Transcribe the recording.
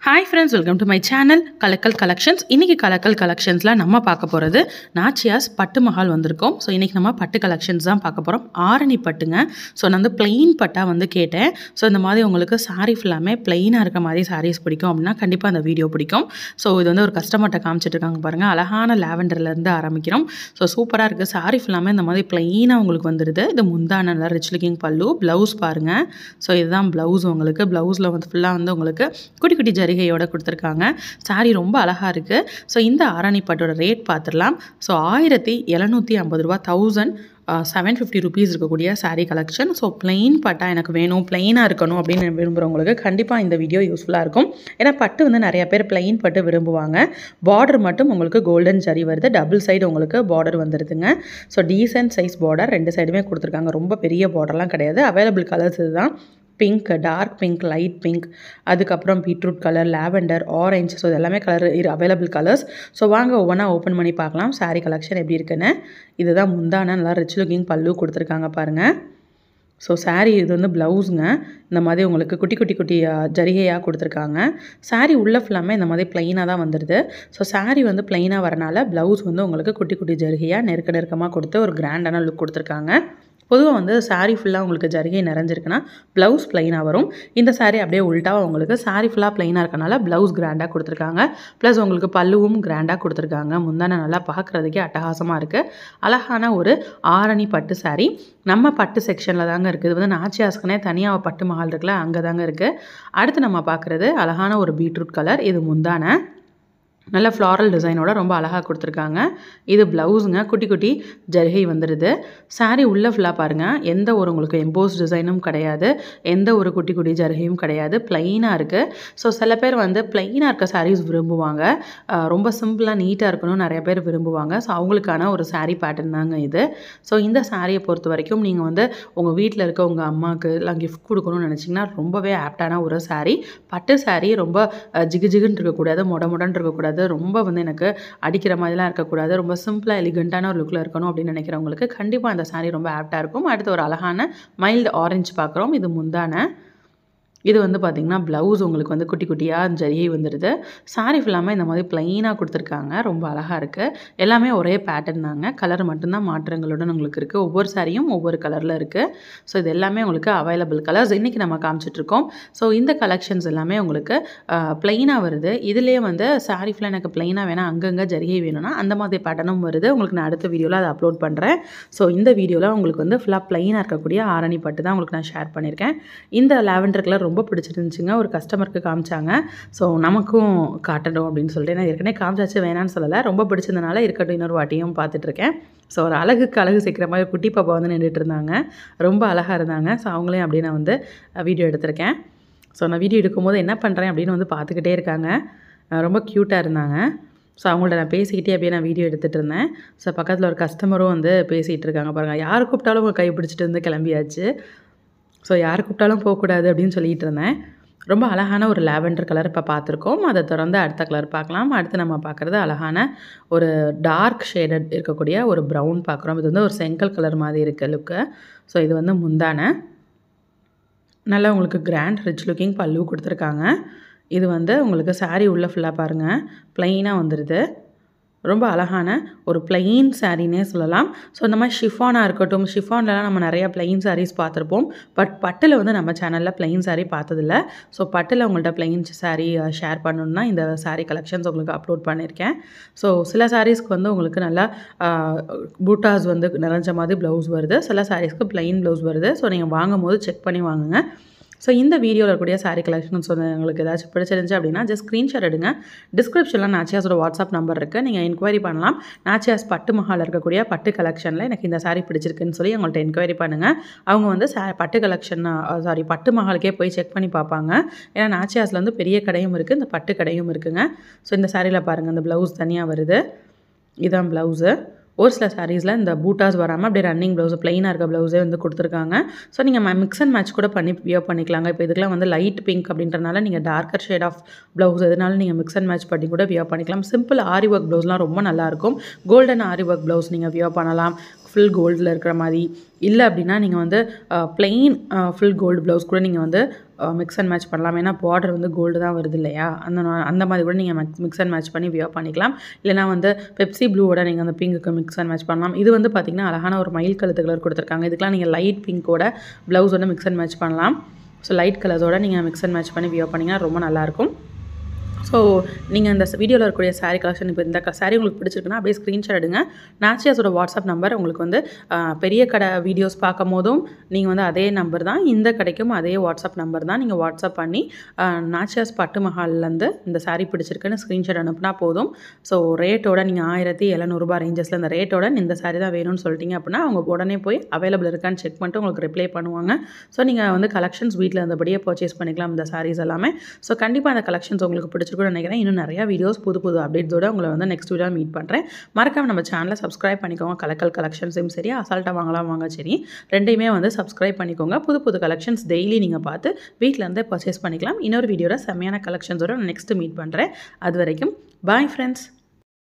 hi friends welcome to my channel Kalakkal collections இன்றைக்கி கலக்கல் கலெக்ஷன்ஸில் நம்ம பார்க்க போகிறது நாச்சியாஸ் பட்டு மஹால் வந்திருக்கோம் ஸோ இன்றைக்கி நம்ம பட்டு கலெக்ஷன்ஸ் தான் பார்க்க போகிறோம் ஆரணி பட்டுங்க ஸோ நான் வந்து பிளெயின் பட்டாக வந்து கேட்டேன் ஸோ இந்த மாதிரி உங்களுக்கு சாரீ ஃபுல்லாமே பிளெயினாக இருக்க மாதிரி சாரீஸ் பிடிக்கும் அப்படின்னா கண்டிப்பாக அந்த வீடியோ பிடிக்கும் ஸோ இது வந்து ஒரு கஸ்டமர்கிட்ட காமிச்சிட்டு இருக்காங்க பாருங்கள் அழகான லாவெண்டர்லேருந்து ஆரம்பிக்கிறோம் ஸோ சூப்பராக இருக்குது சாரீ ஃபுல்லாமே இந்த மாதிரி பிளெயினாக உங்களுக்கு வந்துடுது இது முந்தான நல்லா ரிச் லுக்கிங் பல்லு ப்ளவுஸ் பாருங்கள் ஸோ இதுதான் ப்ளவுஸ் உங்களுக்கு ப்ளவுஸில் வந்து ஃபுல்லாக வந்து உங்களுக்கு குட்டி குட்டி ஜரிகையோட கொடுத்துருக்காங்க சாரீ ரொம்ப அழகாக இருக்குது ஸோ இந்த ஆரணி பட்டோட ரேட் பார்த்துடலாம் ஸோ ஆயிரத்தி எழுநூற்றி ஐம்பது ரூபா தௌசண்ட் செவன் ஃபிஃப்டி ருபீஸ் இருக்கக்கூடிய saree கலெக்ஷன் ஸோ பிளெயின் பட்டா எனக்கு வேணும் பிளெயினாக இருக்கணும் அப்படின்னு விரும்புகிறவங்களுக்கு கண்டிப்பாக இந்த வீடியோ யூஸ்ஃபுல்லாக இருக்கும் ஏன்னா பட்டு வந்து நிறைய பேர் பிளெயின் பட்டு விரும்புவாங்க பார்டர் மட்டும் உங்களுக்கு கோல்டன் ஜரி வருது டபுள் சைடு உங்களுக்கு பார்டர் வந்துடுதுங்க ஸோ டீசென்ட் சைஸ் பார்டர் ரெண்டு சைடுமே கொடுத்துருக்காங்க ரொம்ப பெரிய பார்டர்லாம் கிடையாது அவைலபிள் கலர்ஸ் இதுதான் pink dark pink light pink அதுக்கப்புறம் beetroot colour lavender orange so இது எல்லாமே கலர் இரு அவைலபிள் கலர்ஸ் ஸோ வாங்க ஒவ்வொன்றா ஓப்பன் பண்ணி பார்க்கலாம் saree கலெக்ஷன் எப்படி இருக்குன்னு இதுதான் முந்தான நல்லா ரிச் லுக்கிங் பல்லு கொடுத்துருக்காங்க பாருங்கள் ஸோ saree இது வந்து ப்ளவுஸுங்க இந்த மாதிரி உங்களுக்கு குட்டி குட்டி குட்டி ஜரிகையாக கொடுத்துருக்காங்க saree உள்ள ஃபுல்லாமே இந்த மாதிரி ப்ளைனாக தான் வந்துடுது ஸோ saree வந்து ப்ளைனாக வரனால ப்ளவுஸ் வந்து உங்களுக்கு குட்டி குட்டி ஜரிகையாக நெருக்க நெருக்கமாக கொடுத்து ஒரு கிராண்டான லுக் கொடுத்துருக்காங்க பொதுவாக வந்து saree ஃபுல்லாக உங்களுக்கு ஜரிகை நிறைஞ்சிருக்குன்னா ப்ளவுஸ் ப்ளைனாக வரும் இந்த saree அப்படியே உள்ட்டாக உங்களுக்கு saree ஃபுல்லாக ப்ளைனாக இருக்கனால ப்ளவுஸ் கிராண்டாக கொடுத்துருக்காங்க ப்ளஸ் உங்களுக்கு பல்லுவும் கிராண்டாக கொடுத்துருக்காங்க முந்தான நல்லா பார்க்குறதுக்கே அட்டகாசமாக இருக்குது அழகான ஒரு ஆரணி பட்டு saree நம்ம பட்டு செக்ஷனில் தாங்க இருக்குது இது வந்து நாச்சியாஸ்க்குனே தனியாக பட்டு மஹால் இருக்குல்ல அங்கே தாங்க இருக்குது அடுத்து நம்ம பார்க்குறது அழகான ஒரு பீட்ரூட் கலர் இது முந்தான நல்ல ஃப்ளாரல் டிசைனோட ரொம்ப அழகாக கொடுத்துருக்காங்க இது ப்ளவுஸுங்க குட்டி குட்டி ஜரிகை வந்துடுது saree உள்ளே ஃபுல்லாக பாருங்கள் எந்த ஒரு உங்களுக்கு எம்போஸ் டிசைனும் கிடையாது எந்த ஒரு குட்டி குட்டி ஜரிகையும் கிடையாது ப்ளைனாக இருக்குது ஸோ சில பேர் வந்து ப்ளைனாக இருக்க sarees விரும்புவாங்க அஹ் ரொம்ப சிம்பிளாக நீட்டாக இருக்கணும் நிறைய பேர் விரும்புவாங்க ஸோ அவங்களுக்கான ஒரு saree பேட்டர்ன் தாங்க இது ஸோ இந்த சாரியை பொறுத்த வரைக்கும் நீங்கள் வந்து உங்கள் வீட்டில் இருக்க உங்கள் அம்மாவுக்கு எல்லாம் கிஃப்ட் கொடுக்கணும்னு நினச்சிங்கன்னா ரொம்பவே ஆப்டான ஒரு saree பட்டு saree ரொம்ப அஹ், ஜிகு ஜிகுன்னு இருக்கக்கூடாது மொட மொடன்னு இருக்கக்கூடாது ரொம்ப வந்து எனக்கு அடிக்கிற மாதிரிலாம் இருக்கக்கூடாது ரொம்ப சிம்பிளாக எலிகண்ட்டான ஒரு லுக்கில் இருக்கணும் அப்படின்னு நினைக்கிறவங்களுக்கு கண்டிப்பாக அந்த saree ரொம்ப ஆப்டாக இருக்கும் அடுத்து ஒரு அழகான மைல்டு ஆரஞ்சு பார்க்குறோம் இது முந்தான இது வந்து பார்த்திங்கன்னா ப்ளவுஸ் உங்களுக்கு வந்து குட்டி குட்டியாக ஜரிகை வந்துடுது saree ஃபுல்லாமே இந்த மாதிரி ப்ளைனாக கொடுத்துருக்காங்க ரொம்ப அழகாக இருக்குது எல்லாமே ஒரே பேட்டர்ன் தாங்க கலர் மட்டும்தான் மாற்றங்களுடன் உங்களுக்கு இருக்குது ஒவ்வொரு சாரியும் ஒவ்வொரு கலரில் இருக்குது ஸோ இது எல்லாமே உங்களுக்கு அவைலபிள் கலர்ஸ் இன்றைக்கி நம்ம காமிச்சிட்ருக்கோம் ஸோ இந்த கலெக்ஷன்ஸ் எல்லாமே உங்களுக்கு ப்ளைனாக வருது இதுலேயே வந்து saree ஃபுல்லாக எனக்கு ப்ளைனாக வேணால் அங்கங்கே ஜரிகை வேணும்னா அந்த மாதிரி பேட்டர்னும் வருது உங்களுக்கு நான் அடுத்த வீடியோவில் அதை அப்லோட் பண்ணுறேன் ஸோ இந்த வீடியோவில் உங்களுக்கு வந்து ஃபுல்லாக ப்ளைனாக இருக்கக்கூடிய ஆரணி பட்டு தான் உங்களுக்கு நான் ஷேர் பண்ணியிருக்கேன் இந்த லாவெண்டர் கலர் ரொம்ப பிடிச்சிருந்துச்சுங்க ஒரு கஸ்டமருக்கு காமிச்சாங்க ஸோ நமக்கும் காட்டணும் அப்படின்னு சொல்லிட்டு நான் ஏற்கனவே காமிச்சாச்சு வேணான்னு சொல்லலை ரொம்ப பிடிச்சதுனால இருக்கட்டும் இன்னொரு வாட்டியும் பார்த்துட்ருக்கேன் ஸோ ஒரு அழகுக்கு அழகு சேர்க்குற மாதிரி குட்டி பாப்பா வந்து நின்றுட்டு இருந்தாங்க ரொம்ப அழகாக இருந்தாங்க ஸோ அவங்களையும் அப்படியே நான் வந்து வீடியோ எடுத்திருக்கேன் ஸோ நான் வீடியோ எடுக்கும்போது என்ன பண்ணுறேன் அப்படின்னு வந்து பார்த்துக்கிட்டே இருக்காங்க அஹ் ரொம்ப க்யூட்டாக இருந்தாங்க ஸோ அவங்கள்ட்ட நான் பேசிக்கிட்டே அப்படியே நான் வீடியோ எடுத்துகிட்டு இருந்தேன் ஸோ பக்கத்தில் ஒரு கஸ்டமரும் வந்து பேசிகிட்டு இருக்காங்க பாருங்கள் யார் கூப்பிட்டாலும் அவங்க கை பிடிச்சிட்டு வந்து கிளம்பியாச்சு ஸோ யார் கூப்பிட்டாலும் போகக்கூடாது அப்படின்னு சொல்லிட்டு இருந்தேன் ரொம்ப அழகான ஒரு லாவெண்டர் கலர் இப்போ பார்த்துருக்கோம் அதை தொடர்ந்து அடுத்த கலர் பார்க்கலாம் அடுத்து நம்ம பார்க்குறது அழகான ஒரு டார்க் ஷேடட் இருக்கக்கூடிய ஒரு ப்ரௌன் பார்க்குறோம் இது வந்து ஒரு செங்கல் கலர் மாதிரி இருக்குது லுக்கு ஸோ இது வந்து முந்தான நல்லா உங்களுக்கு கிராண்ட் ரிச் லுக்கிங் பல்லு கொடுத்துருக்காங்க இது வந்து உங்களுக்கு saree உள்ள ஃபுல்லாக பாருங்கள் ப்ளைனாக வந்துடுது ரொம்ப அழகான ஒரு பிளெயின் சாரீனே சொல்லலாம் ஸோ இந்த மாதிரி ஷிஃபானாக இருக்கட்டும் ஷிஃபான்லலாம் நம்ம நிறையா பிளெயின் sarees பார்த்துருப்போம் பட் பட்டில் வந்து நம்ம சேனலில் பிளெயின் saree பார்த்ததில்ல ஸோ பட்டில் உங்கள்கிட்ட பிளெயின் saree ஷேர் பண்ணணுன்னா இந்த saree கலெக்ஷன்ஸ் உங்களுக்கு அப்லோட் பண்ணியிருக்கேன் ஸோ சில சாரீஸ்க்கு வந்து உங்களுக்கு நல்லா பூட்டாஸ் வந்து நிறைஞ்ச மாதிரி ப்ளவுஸ் வருது சில சாரீஸ்க்கு பிளெயின் ப்ளவுஸ் வருது ஸோ நீங்கள் வாங்கும் போது செக் பண்ணி வாங்குங்க ஸோ இந்த வீடியோவில் இருக்கக்கூடிய saree கலெக்ஷன்ஸ் வந்து உங்களுக்கு ஏதாச்சும் பிடிச்சிருந்துச்சு அப்படின்னா ஜஸ்ட் ஸ்க்ரீன்ஷாட் எடுங்க டிஸ்கிரிப்ஷனில் நாச்சியாஸோட வாட்ஸ்அப் நம்பர் இருக்குது நீங்கள் என்கொயரி பண்ணலாம் நாச்சியாஸ் பட்டு மஹால் இருக்கக்கூடிய பட்டு கலெக்ஷனில் எனக்கு இந்த saree பிடிச்சிருக்குன்னு சொல்லி அவங்கள்ட்ட என்கொயரி பண்ணுங்கள் அவங்க வந்து சா பட்டு கலெக்ஷன் சாரி பட்டு மஹாலுக்கே போய் செக் பண்ணி பார்ப்பாங்க ஏன்னா நாச்சியாஸில் வந்து பெரிய கடையும் இருக்குது இந்த பட்டு கடையும் இருக்குங்க ஸோ இந்த சாரியில் பாருங்கள் இந்த ப்ளவுஸ் தனியாக வருது இதான் ப்ளவுஸு ஒரு சில சாரீஸில் இந்த பூட்டாஸ் வராமல் அப்படியே ரன்னிங் ப்ளவுஸ் ப்ளைனாக இருக்க ப்ளவுஸே வந்து கொடுத்துருக்காங்க ஸோ நீங்கள் மிக்ஸ் அண்ட் மேட்ச் கூட பண்ணி வியர் பண்ணிக்கலாங்க இப்போ இதுக்கெலாம் வந்து லைட் பிங்க் அப்படின்றனால நீங்கள் டார்க்கர் ஷேட் ஆஃப் ப்ளவுஸ் எதுனாலும் நீங்கள் மிக்ஸ் அண்ட் மேட்ச் பண்ணி கூட வியர் பண்ணிக்கலாம் சிம்பிள் ஆரி ஒர்க் ப்ளவுஸ்லாம் ரொம்ப நல்லாயிருக்கும் கோல்டன் ஆரி ஒர்க் ப்ளவுஸ் நீங்கள் வியர் பண்ணலாம் ஃபுல் கோல்டில் இருக்கிற மாதிரி இல்லை அப்படின்னா நீங்கள் வந்து பிளெயின் ஃபுல் கோல்டு ப்ளவுஸ் கூட நீங்கள் வந்து மிக்ஸ் அண்ட் மேட்ச் பண்ணலாம் ஏன்னா பார்டர் வந்து கோல்டு தான் வருது இல்லையா அந்த நா- அந்த மாதிரி கூட நீங்கள் மிக்ஸ் அண்ட் மேட்ச் பண்ணி வியர் பண்ணிக்கலாம் இல்லைனா வந்து பெப்சி ப்ளூவோட நீங்கள் அந்த பிங்க்குக்கு மிக்ஸ் அண்ட் மேட்ச் பண்ணலாம் இது வந்து பார்த்திங்கன்னா அழகான ஒரு மயில் கழுத்து கலர் கொடுத்துருக்காங்க இதுக்கெலாம் நீங்கள் லைட் பிங்கோட ப்ளவுஸோட மிக்ஸ் அண்ட் மேட்ச் பண்ணலாம் ஸோ லைட் கலர்ஸோட நீங்கள் மிக்ஸ் அண்ட் மேட்ச் பண்ணி வியர் பண்ணிங்கன்னா ரொம்ப நல்லாயிருக்கும் ஸோ நீங்கள் இந்த வீடியோவில் இருக்கக்கூடிய saree கலெக்ஷன் இப்போ இந்த saree உங்களுக்கு பிடிச்சிருக்குன்னா அப்படியே ஸ்க்ரீன்ஷாட் எடுங்க நாச்சியாஸோட வாட்ஸ்அப் நம்பர் உங்களுக்கு வந்து ஆஹ், பெரிய கடை வீடியோஸ் பார்க்கும் போதும் நீங்கள் வந்து அதே நம்பர் தான் இந்த கடைக்கும் அதே வாட்ஸ்அப் நம்பர் தான் நீங்கள் வாட்ஸ்அப் பண்ணி ஆஹ், நாச்சியாஸ் பட்டு மஹால்லேருந்து இந்த saree பிடிச்சிருக்குன்னு ஸ்க்ரீன்ஷாட் அனுப்புனா போதும் ஸோ ரேட்டோட நீங்கள் ஆயிரத்தி எழுநூறுபா ரேஞ்சஸில் இந்த ரேட்டோட இந்த saree தான் வேணும்னு சொல்லிட்டீங்க அப்படின்னா அவங்க உடனே போய் அவைலபிள் இருக்கான்னு செக் பண்ணிட்டு உங்களுக்கு ரிப்ளை பண்ணுவாங்க ஸோ நீங்கள் வந்து கலெக்ஷன்ஸ் வீட்டில் இருந்தபடியே பர்ச்சேஸ் பண்ணிக்கலாம் இந்த sarees எல்லாமே ஸோ கண்டிப்பாக அந்த கலெக்ஷன்ஸ் உங்களுக்கு பிடிச்சிருக்கும்னு நினைக்கிறேன் இன்னும் நிறையா வீடியோஸ் புது புது அப்டேட்ஸோட உங்களை வந்து நெக்ஸ்ட் வீடியோ மீட் பண்ணுறேன் மறக்காம நம்ம சேனலை சப்ஸ்கிரைப் பண்ணிக்கோங்க கலக்கல் கலெக்ஷன்ஸையும் சரி அசால்ட்டாக வாங்கலாம் வாங்க சரி ரெண்டையுமே வந்து சப்ஸ்கிரைப் பண்ணிக்கோங்க புது புது கலெக்ஷன்ஸ் டெய்லி நீங்கள் பார்த்து வீட்டில் இருந்தே பர்ச்சேஸ் பண்ணிக்கலாம் இன்னொரு வீடியோவில் செம்மையான கலெக்ஷன்ஸோட நெக்ஸ்ட்டு மீட் பண்ணுறேன் அது வரைக்கும் பாய் ஃப்ரெண்ட்ஸ்